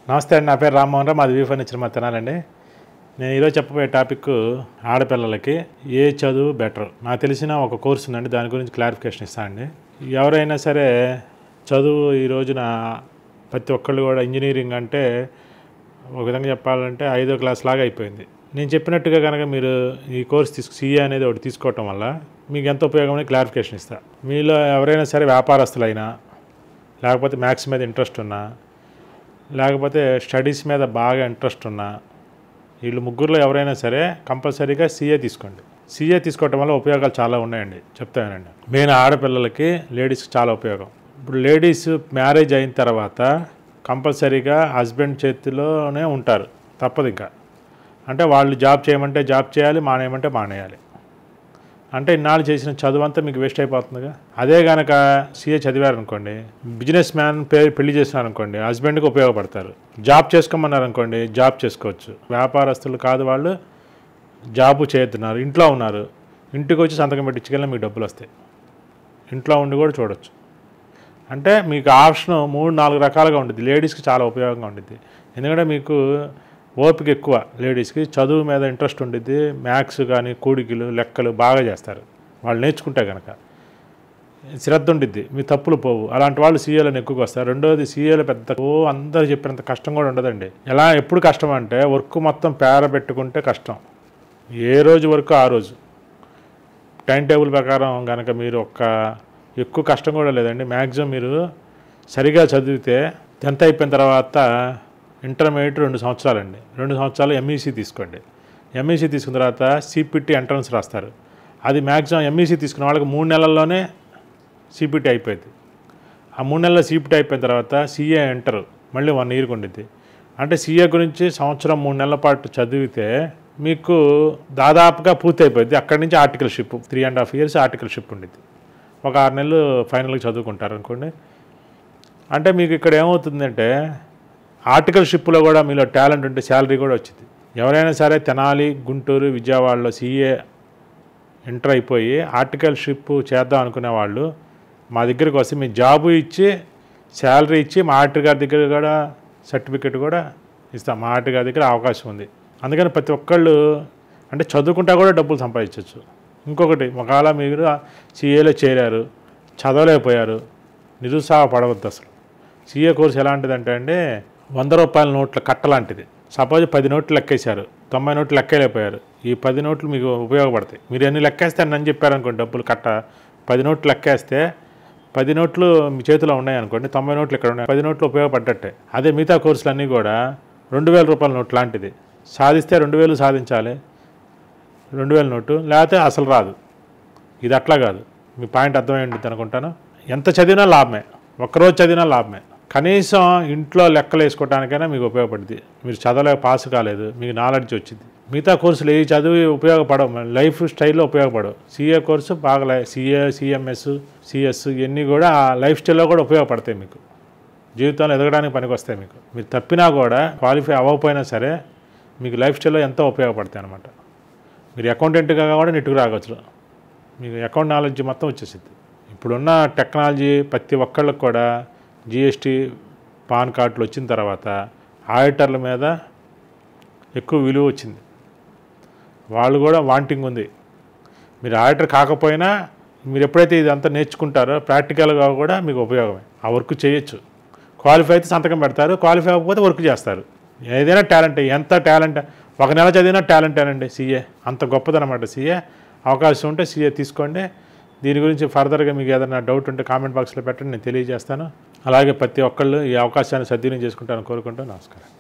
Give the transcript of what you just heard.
నమస్తే అండి నా పేరు రామ్మోహన్ రావు మాది వీ ఫర్నిచర్ మా తినాలండి నేను ఈరోజు చెప్పబోయే టాపిక్ ఆడపిల్లలకి ఏ చదువు బెటర్ నాకు తెలిసిన ఒక కోర్స్ ఉందండి దాని గురించి క్లారిఫికేషన్ ఇస్తాను అండి ఎవరైనా సరే చదువు ఈ రోజున ప్రతి ఒక్కళ్ళు కూడా ఇంజనీరింగ్ అంటే ఒక విధంగా చెప్పాలంటే ఐదో క్లాస్ లాగా అయిపోయింది నేను చెప్పినట్టుగా కనుక మీరు ఈ కోర్స్ తీసుకు సిఏ అనేది ఒకటి తీసుకోవటం వల్ల మీకు ఎంత ఉపయోగమని క్లారిఫికేషన్ ఇస్తా మీలో ఎవరైనా సరే వ్యాపారస్తులైనా లేకపోతే మ్యాథ్స్ మీద ఇంట్రెస్ట్ ఉన్నా లేకపోతే స్టడీస్ మీద బాగా ఇంట్రెస్ట్ ఉన్నా వీళ్ళు ముగ్గురులో ఎవరైనా సరే కంపల్సరీగా సీఏ తీసుకోండి సీఏ తీసుకోవటం వల్ల ఉపయోగాలు చాలా ఉన్నాయండి చెప్తానండి మెయిన్ ఆడపిల్లలకి లేడీస్కి చాలా ఉపయోగం ఇప్పుడు లేడీస్ మ్యారేజ్ అయిన తర్వాత కంపల్సరీగా హస్బెండ్ చేతిలోనే ఉంటారు తప్పదు ఇంకా అంటే వాళ్ళు జాబ్ చేయమంటే జాబ్ చేయాలి మానేయమంటే మానేయాలి అంటే ఇన్నాళ్ళు చేసిన చదువు అంతా మీకు వేస్ట్ అయిపోతుందిగా అదే కనుక సీఏ చదివారనుకోండి బిజినెస్ మ్యాన్ పేరు పెళ్లి చేసినారనుకోండి హస్బెండ్కి ఉపయోగపడతారు జాబ్ చేసుకోమన్నారనుకోండి జాబ్ చేసుకోవచ్చు వ్యాపారస్తులు కాదు వాళ్ళు జాబు చేయొద్దున్నారు ఇంట్లో ఉన్నారు ఇంటికి వచ్చి సంతకం పెట్టించుకెళ్ళి మీకు డబ్బులు వస్తాయి ఇంట్లో ఉండి కూడా చూడొచ్చు అంటే మీకు ఆప్షన్ మూడు నాలుగు రకాలుగా ఉంటుంది లేడీస్కి చాలా ఉపయోగంగా ఉంటుంది ఎందుకంటే మీకు ఓపిక ఎక్కువ లేడీస్కి చదువు మీద ఇంట్రెస్ట్ ఉంటుంది మ్యాథ్స్ కానీ కూడికలు లెక్కలు బాగా చేస్తారు వాళ్ళు నేర్చుకుంటే కనుక శ్రద్ధ ఉండిద్ది మీ తప్పులు పోవు అలాంటి వాళ్ళు సీఏలను ఎక్కువగా వస్తారు రెండోది సీఏలు పెద్ద ఓ అందరూ చెప్పినంత కష్టం కూడా ఉండదండి ఎలా ఎప్పుడు కష్టం అంటే వర్క్ మొత్తం పేర పెట్టుకుంటే కష్టం ఏ రోజు వరకు ఆ రోజు టైం టేబుల్ ప్రకారం కనుక మీరు ఒక్క ఎక్కువ కష్టం కూడా లేదండి మ్యాక్సిమం మీరు సరిగా చదివితే టెన్త్ అయిపోయిన తర్వాత ఇంటర్మీడియట్ రెండు సంవత్సరాలండి రెండు సంవత్సరాలు ఎంఈసీ తీసుకోండి ఎంఈసీ తీసుకున్న తర్వాత సిపిటి ఎంట్రన్స్ రాస్తారు అది మ్యాక్సిమం ఎంఈసీ తీసుకున్న వాళ్ళకి మూడు నెలల్లోనే సిపిటి అయిపోయింది ఆ మూడు నెలల సిపిటి అయిపోయిన తర్వాత సీఏ ఎంటర్ మళ్ళీ వన్ ఇయర్కి ఉండిద్ది అంటే సీఏ గురించి సంవత్సరం మూడు నెలల పాటు చదివితే మీకు దాదాపుగా పూర్తి అయిపోయింది అక్కడి నుంచి articleship three and half years articleship ఉండిద్ది ఒక ఆరు నెలలు ఫైనల్గా చదువుకుంటారు అనుకోండి అంటే మీకు ఇక్కడ ఏమవుతుందంటే ఆర్టికల్షిప్లో కూడా మీలో టాలెంట్ ఉంటే శాలరీ కూడా వచ్చింది ఎవరైనా సరే తెనాలి గుంటూరు విజయవాడలో సీఏ ఎంటర్ అయిపోయి ఆర్టికల్షిప్ చేద్దాం అనుకునే వాళ్ళు మా దగ్గరికి వస్తే మీ జాబు ఇచ్చి శాలరీ ఇచ్చి మా ఆర్టి గారి దగ్గర కూడా సర్టిఫికెట్ కూడా ఇస్తాం మా ఆర్టి గారి దగ్గర అవకాశం ఉంది అందుకని ప్రతి ఒక్కళ్ళు అంటే చదువుకుంటా కూడా డబ్బులు సంపాదించవచ్చు ఇంకొకటి ఒకవేళ మీరు సీఏలో చేరారు చదవలేకపోయారు నిరుత్సాహపడవద్దు అసలు సీఏ కోర్స్ ఎలాంటిదంటే అండి వంద రూపాయల నోట్ల కట్ట లాంటిది సపోజ్ పది నోట్లు లెక్కేశారు తొంభై నోట్లు లెక్కలేకపోయారు ఈ పది నోట్లు మీకు ఉపయోగపడతాయి మీరు ఎన్ని లెక్కేస్తే అని చెప్పారనుకోండి డబ్బులు కట్ట పది నోట్లు లెక్కేస్తే పది నోట్లు మీ చేతిలో ఉన్నాయి అనుకోండి తొంభై నోట్లు ఇక్కడ ఉన్నాయి పది నోట్లు ఉపయోగపడ్డట్టే అదే మిగతా కోర్సులు అన్నీ కూడా రెండు వేల రూపాయల నోట్ లాంటిది సాధిస్తే రెండు వేలు సాధించాలి రెండు వేల నోటు లేకపోతే అసలు రాదు ఇది అట్లా కాదు మీ పాయింట్ అర్థమై ఉంటుంది అనుకుంటాను ఎంత చదివినా లాభమే ఒక్కరోజు చదివినా లాభమే కనీసం ఇంట్లో లెక్కలు వేసుకోవడానికైనా మీకు ఉపయోగపడుతుంది మీరు చదవలేక పాస్ కాలేదు మీకు నాలెడ్జ్ వచ్చింది మిగతా కోర్సులు ఏ చదివి ఉపయోగపడవు మన లైఫ్ స్టైల్లో ఉపయోగపడవు సీఏ కోర్సు బాగా లై- సీఏ సిఎంఎస్ సిఎస్ ఇవన్నీ కూడా ఆ లైఫ్ స్టైల్లో కూడా ఉపయోగపడతాయి మీకు జీవితంలో ఎదగడానికి పనికొస్తాయి మీకు మీరు తప్పినా కూడా క్వాలిఫై అవ్వకపోయినా సరే మీకు లైఫ్ స్టైల్లో ఎంతో ఉపయోగపడతాయి అనమాట మీరు అకౌంటెంట్గా కూడా నెట్టుకు రావచ్చు మీకు అకౌంట్ నాలెడ్జ్ మొత్తం వచ్చేసింది ఇప్పుడున్న టెక్నాలజీ ప్రతి ఒక్కళ్ళకి కూడా జిఎస్టీ పాన్ కార్డులు వచ్చిన తర్వాత ఆడిటర్ల మీద ఎక్కువ విలువ వచ్చింది వాళ్ళు కూడా వాంటింగ్ ఉంది మీరు ఆడిటర్ కాకపోయినా మీరు ఎప్పుడైతే ఇదంతా నేర్చుకుంటారో ప్రాక్టికల్గా కూడా మీకు ఉపయోగమే ఆ వర్క్ చేయొచ్చు క్వాలిఫై అయితే సంతకం పెడతారు క్వాలిఫై అవ్వకపోతే వర్క్ చేస్తారు ఏదైనా టాలెంట్ ఎంత టాలెంట్ ఒక నెల చదివినా టాలెంటేనండి సీఏ అంత గొప్పదనమాట సీఏ అవకాశం ఉంటే సీఏ తీసుకోండి దీని గురించి ఫర్దర్గా మీకు ఏదైనా డౌట్ ఉంటే కామెంట్ బాక్స్లో పెట్టండి నేను తెలియజేస్తాను అలాగే ప్రతి ఒక్కళ్ళు ఈ అవకాశాన్ని సద్వినియోగం చేసుకుంటారని కోరుకుంటూ నమస్కారం